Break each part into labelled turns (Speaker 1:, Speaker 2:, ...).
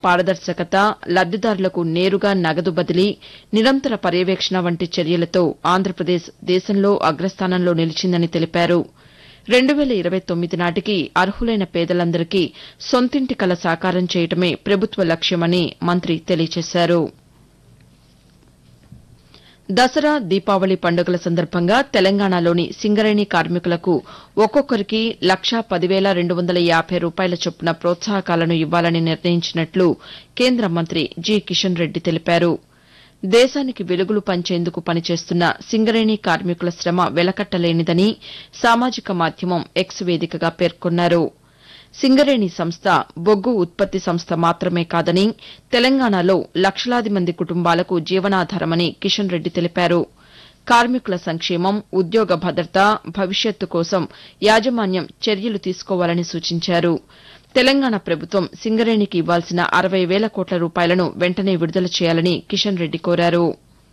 Speaker 1: పారదర్శకత లబ్దిదారులకు నేరుగా నగదు బదిలీ నిరంతర పర్యవేక్షణ వంటి చర్యలతో ఆంధ్రప్రదేశ్ దేశంలో అగ్రస్థానంలో నిలిచిందని తెలిపారు రెండు వేల ఇరవై తొమ్మిది నాటికి అర్హులైన పేదలందరికీ సొంతింటి కల సాకారం చేయడమే ప్రభుత్వ లక్ష్యమని మంత్రి తెలియజేశారు దసరా దీపావళి పండుగల సందర్భంగా తెలంగాణలోని సింగరేణి కార్మికులకు ఒక్కొక్కరికి లక్షా పదివేల రెండు వందల యాభై రూపాయల చొప్పున ప్రోత్సాహకాలను ఇవ్వాలని నిర్ణయించినట్లు కేంద్ర మంత్రి జి కిషన్ రెడ్డి తెలిపారు దేశానికి వెలుగులు పంచేందుకు పనిచేస్తున్న సింగరేణి కార్మికుల శ్రమ వెలకట్టలేనిదని సామాజిక మాధ్యమం ఎక్స్ వేదికగా పేర్కొన్నారు సింగరేణి సంస్థ బొగ్గు ఉత్పత్తి సంస్థ మాత్రమే కాదని తెలంగాణలో లక్షలాది మంది కుటుంబాలకు జీవనాధారమని కిషన్ రెడ్డి తెలిపారు కార్మికుల సంక్షేమం ఉద్యోగ భద్రత భవిష్యత్తు కోసం యాజమాన్యం చర్యలు తీసుకోవాలని సూచించారు తెలంగాణ ప్రభుత్వం సింగరేణికి ఇవ్వాల్సిన అరవై వేల కోట్ల రూపాయలను వెంటనే విడుదల చేయాలని కిషన్ రెడ్డి కోరారు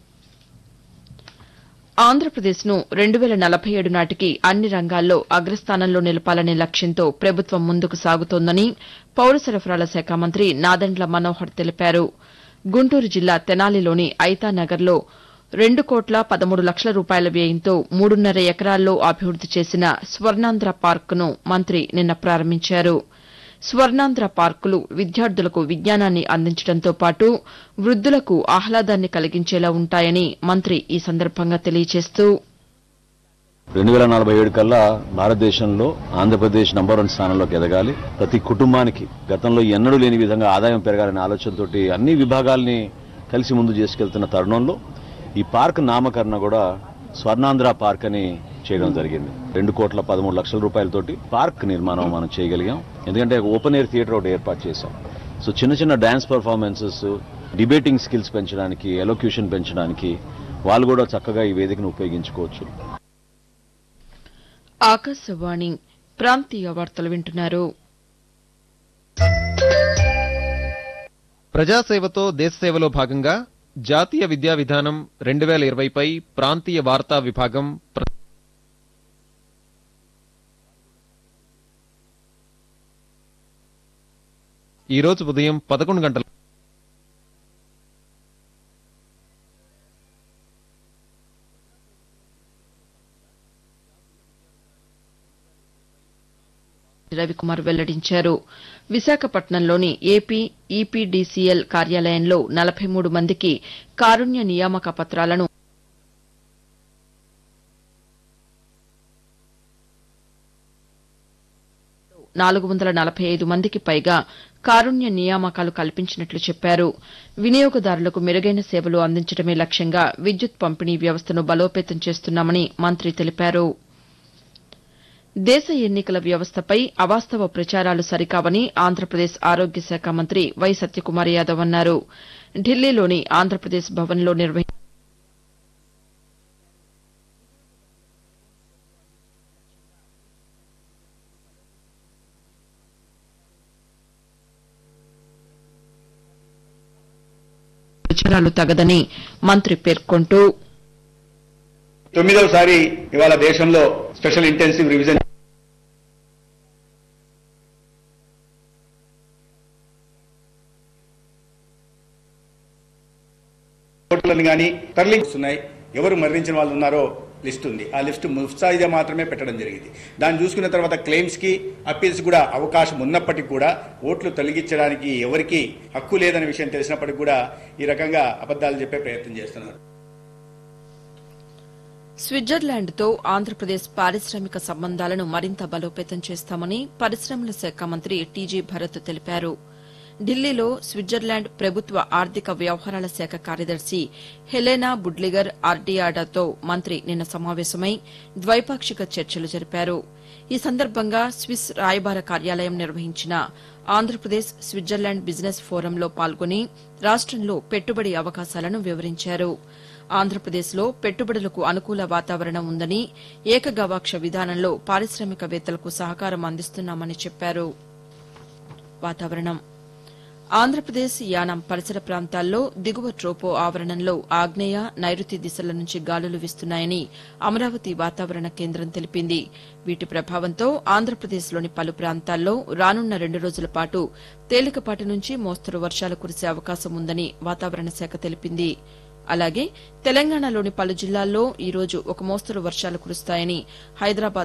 Speaker 1: ఆంధ్రప్రదేశ్ను రెండు వేల నలభై ఏడు నాటికి అన్ని రంగాల్లో అగ్రస్థానంలో నిలపాలనే లక్ష్యంతో ప్రభుత్వం ముందుకు సాగుతోందని పౌర సరఫరాల శాఖ మంత్రి నాదెండ్ల మనోహర్ తెలిపారు గుంటూరు జిల్లా తెనాలిలోని ఐతానగర్లో రెండు కోట్ల పదమూడు లక్షల రూపాయల వ్యయంతో మూడున్నర ఎకరాల్లో అభివృద్ది చేసిన స్వర్ణాంధ్ర పార్కును మంత్రి నిన్న ప్రారంభించారు స్వర్ణాంధ్ర పార్కులు విద్యార్థులకు విజ్ఞానాన్ని అందించడంతో పాటు వృద్దులకు ఆహ్లాదాన్ని కలిగించేలా ఉంటాయని మంత్రి ఈ సందర్భంగా తెలియజేస్తూ
Speaker 2: రెండు వేల నలభై ఏడు కల్లా భారతదేశంలో ఆంధ్రప్రదేశ్ నంబర్ వన్ స్థానంలోకి ఎదగాలి ప్రతి కుటుంబానికి గతంలో ఎన్నడూ లేని విధంగా ఆదాయం పెరగాలనే ఆలోచనతోటి అన్ని విభాగాల్ని కలిసి ముందు చేసుకెళ్తున్న తరుణంలో ఈ పార్క్ నామకరణ కూడా స్వర్ణాంధ్ర పార్క్ అని చేయడం జరిగింది రెండు కోట్ల పదమూడు లక్షల రూపాయలతోటి పార్క్ నిర్మాణం మనం చేయగలిగాం ఎందుకంటే ఓపెన్ ఎయిర్ థియేటర్ ఒకటి ఏర్పాటు చేశాం సో చిన్న చిన్న డాన్స్ పర్ఫార్మెన్సెస్ డిబేటింగ్ స్కిల్స్ పెంచడానికి ఎలోక్యూషన్ పెంచడానికి వాళ్ళు కూడా చక్కగా ఈ వేదికను ఉపయోగించుకోవచ్చు
Speaker 1: ఆకాశవాణి ప్రాంతీయ వార్తలు వింటున్నారు
Speaker 3: ప్రజాసేవతో దేశసేవలో భాగంగా జాతీయ విద్యా విధానం రెండు వేల ఇరవైపై ప్రాంతీయ వార్తా విభాగం ప్ర- ఈ రోజు ఉదయం పదకొండు గంటల
Speaker 1: రవికుమార్ వెల్లడించారు విశాఖపట్నంలోని ఏపీ ఈపీడీసీఎల్ కార్యాలయంలో నలభై మూడు మందికి కారుణ్య నియామక పత్రాలను నాలుగు వందల నలభై ఐదు మందికి పైగా కారుణ్య నియామకాలు కల్పించినట్లు చెప్పారు వినియోగదారులకు మెరుగైన సేవలు అందించడమే లక్ష్యంగా విద్యుత్ పంపిణీ వ్యవస్థను బలోపేతం చేస్తున్నామని మంత్రి తెలిపారు దేశ ఎన్నికల వ్యవస్థపై అవాస్తవ ప్రచారాలు సరికావని ఆంధ్రప్రదేశ్ ఆరోగ్య శాఖ మంత్రి వై సత్యకుమార్ యాదవ్ అన్నారు ఢిల్లీలోని ఆంధ్రప్రదేశ్ భవన్లో నిర్వహించిన ప్రచారాలు తగదని మంత్రి పేర్కొంటూ
Speaker 4: తొమ్మిదవసారి ఇవాళ దేశంలో స్పెషల్ ఇంటెన్సివ్ రివిజన్ కోట్లను కానీ తరలిస్తున్నాయి ఎవరు మరణించిన వాళ్ళు ఉన్నారో లిస్ట్ ఉంది ఆ లిస్ట్ ముస్తాయిదా మాత్రమే పెట్టడం జరిగింది దాన్ని చూసుకున్న తర్వాత క్లెయిమ్స్ కి అప్పీల్స్ కూడా అవకాశం ఉన్నప్పటికీ కూడా ఓట్లు తొలగించడానికి ఎవరికి హక్కు లేదనే విషయం తెలిసినప్పటికీ కూడా ఈ రకంగా అబద్ధాలు చెప్పే ప్రయత్నం చేస్తున్నారు
Speaker 1: స్విట్జర్లాండ్తో ఆంధ్రప్రదేశ్ పారిశ్రామిక సంబంధాలను మరింత బలోపేతం చేస్తామని పరిశ్రమల శాఖ మంత్రి టీజీ భరత్ తెలిపారు ఢిల్లీలో స్విట్జర్లాండ్ ప్రభుత్వ ఆర్థిక వ్యవహారాల శాఖ కార్యదర్శి హెలెనా బుడ్లిగర్ ఆర్డియాడాతో మంత్రి నిన్న సమావేశమై ద్వైపాక్షిక చర్చలు జరిపారు ఈ సందర్భంగా స్విస్ రాయబార కార్యాలయం నిర్వహించిన ఆంధ్రప్రదేశ్ స్విట్జర్లాండ్ బిజినెస్ ఫోరంలో పాల్గొని రాష్టంలో పెట్టుబడి అవకాశాలను వివరించారు ఆంధ్రప్రదేశ్లో పెట్టుబడులకు అనుకూల వాతావరణం ఉందని ఏకగవాక్ష విధానంలో పారిశ్రామికవేత్తలకు సహకారం అందిస్తున్నామని చెప్పారు వాతావరణం ఆంధ్రప్రదేశ్ యానాం పరిసర ప్రాంతాల్లో దిగువ ట్రోపో ఆవరణంలో ఆగ్నేయ నైరుతి దిశల నుంచి గాలులు వీస్తున్నాయని అమరావతి వాతావరణ కేంద్రం తెలిపింది వీటి ప్రభావంతో ఆంధ్రప్రదేశ్లోని పలు ప్రాంతాల్లో రానున్న రెండు రోజుల పాటు తేలికపాటి నుంచి మోస్తరు వర్షాలు కురిసే అవకాశం ఉందని వాతావరణ శాఖ తెలిపింది అలాగే తెలంగాణలోని పలు జిల్లాల్లో ఈ రోజు ఒక మోస్తరు వర్షాలు కురుస్తాయని హైదరాబాద్